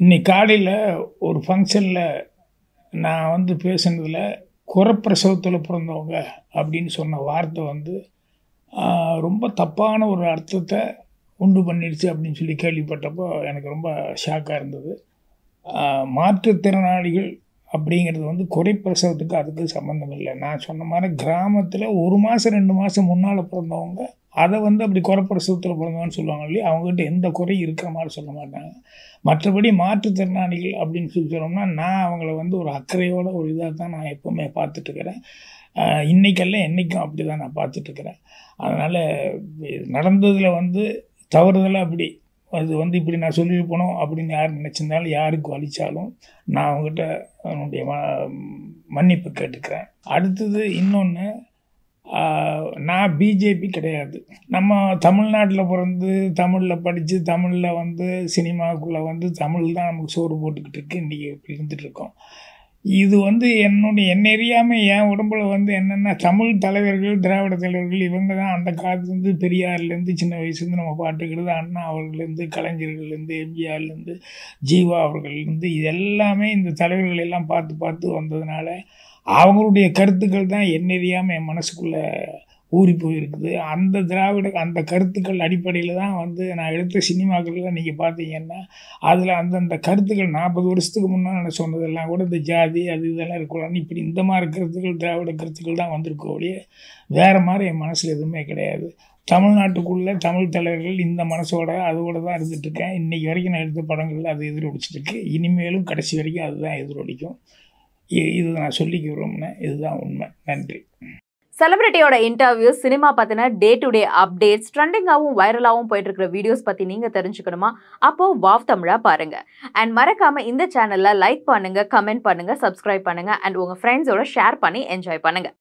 இன்னைக்கு காலையில் ஒரு ஃபங்க்ஷனில் நான் வந்து பேசுனதில் குறப்பிரசவத்தில் பிறந்தவங்க அப்படின்னு சொன்ன வார்த்தை வந்து ஆஹ், ரொம்ப தப்பான ஒரு அர்த்தத்தை உண்டு பண்ணிடுச்சு அப்படின்னு சொல்லி கேள்விப்பட்டப்போ எனக்கு ரொம்ப ஷாக்காக இருந்தது ஆஹ், மாற்றுத்திறனாளிகள் அப்படிங்கிறது வந்து குறைப்பிரசவத்துக்கு அதுக்கு சம்மந்தம் இல்லை நான் சொன்ன மாதிரி கிராமத்தில் ஒரு மாதம் ரெண்டு மாதம் முன்னால் பிறந்தவங்க அதை வந்து அப்படி குறைப்பிரசவத்தில் பிறந்தவன்னு சொல்லுவாங்க இல்லையா அவங்ககிட்ட எந்த குறையும் இருக்கிற மாதிரி சொல்ல மாட்டாங்க மற்றபடி மாற்றுத்திறனாளிகள் அப்படின்னு சொல்லி சொன்னோம்னா நான் அவங்கள வந்து ஒரு அக்கறையோட ஒரு இதாக தான் நான் எப்போவுமே பார்த்துட்ருக்கிறேன் இன்றைக்கெல்லாம் என்றைக்கும் அப்படி தான் நான் பார்த்துட்ருக்கிறேன் அதனால் நடந்ததில் வந்து தவறுதலாக அப்படி அது வந்து இப்படி நான் சொல்லியிருப்பணும் அப்படின்னு யார் நினச்சிருந்தாலும் யாருக்கு வலிச்சாலும் நான் அவங்ககிட்ட அவனுடைய ம- மன்னிப்பு கேட்டுக்கிறேன் அடுத்தது இன்னொன்று நான் பிஜேபி கிடையாது நம்ம தமிழ்நாட்டில் பிறந்து தமிழில் படித்து தமிழில் வந்து சினிமாவுக்குள்ளே வந்து தமிழ் தான் நமக்கு சோறு போட்டுக்கிட்டு இருக்கு இன்றைக்கி இப்படி இருந்துட்டு இருக்கோம் இது வந்து என்னுடைய என்ன அறியாமல் என் உடம்புல வந்து என்னென்ன தமிழ் தலைவர்கள் திராவிட தலைவர்கள் இவங்க தான் அந்த காலத்துலேருந்து பெரியார்லேருந்து சின்ன வயசுலேருந்து நம்ம பாட்டுக்கிறது அண்ணா அவர்கள்லேருந்து கலைஞர்கள்லேருந்து எம்ஜிஆர்லேருந்து ஜீவா அவர்கள்லேருந்து இது எல்லாமே இந்த தலைவர்கள் எல்லாம் பார்த்து பார்த்து வந்ததுனால அவங்களுடைய கருத்துக்கள் தான் என்னெறியாமல் என் மனசுக்குள்ளே ஊறி போயிருக்குது அந்த திராவிட அந்த கருத்துக்கள் அடிப்படையில் தான் வந்து நான் எடுத்த சினிமாக்கள்லாம் நீங்கள் பார்த்தீங்கன்னா அதில் அந்தந்த கருத்துக்கள் நாற்பது வருஷத்துக்கு முன்னால் நான் சொன்னதெல்லாம் கூட இந்த ஜாதி அது இதெல்லாம் இருக்கக்கூடாது இப்படி இந்த மாதிரி கருத்துக்கள் திராவிட கருத்துக்கள் தான் வந்திருக்க ஒழிய வேறு மாதிரி என் மனசில் எதுவுமே கிடையாது தமிழ்நாட்டுக்குள்ளே தமிழ் தலைவர்கள் இந்த மனசோட அதோட தான் இருந்துட்டு இருக்கேன் இன்றைக்கி வரைக்கும் நான் எடுத்த படங்களில் அது எதிரொலிச்சிட்டு இருக்கு இனிமேலும் கடைசி வரைக்கும் அதுதான் எதிரொலிக்கும் இ- இது நான் சொல்லிக்க விரும்பினேன் இதுதான் உண்மை நன்றி செலிபிரிட்டியோட இன்டர்வியூஸ் சினிமா பத்தின டே டு டே அப்டேட்ஸ் ட்ரெண்டிங்காகவும் வைரலாகவும் போயிட்டு இருக்கிற வீடியோஸ் பத்தி நீங்க தெரிஞ்சுக்கணுமா அப்போ வாவ் தமிழா பாருங்க அண்ட் மறக்காம இந்த சேனல்ல லைக் பண்ணுங்க கமெண்ட் பண்ணுங்க சப்ஸ்கிரைப் பண்ணுங்க அண்ட் உங்க ஃப்ரெண்ட்ஸோட ஷேர் பண்ணி என்ஜாய் பண்ணுங்க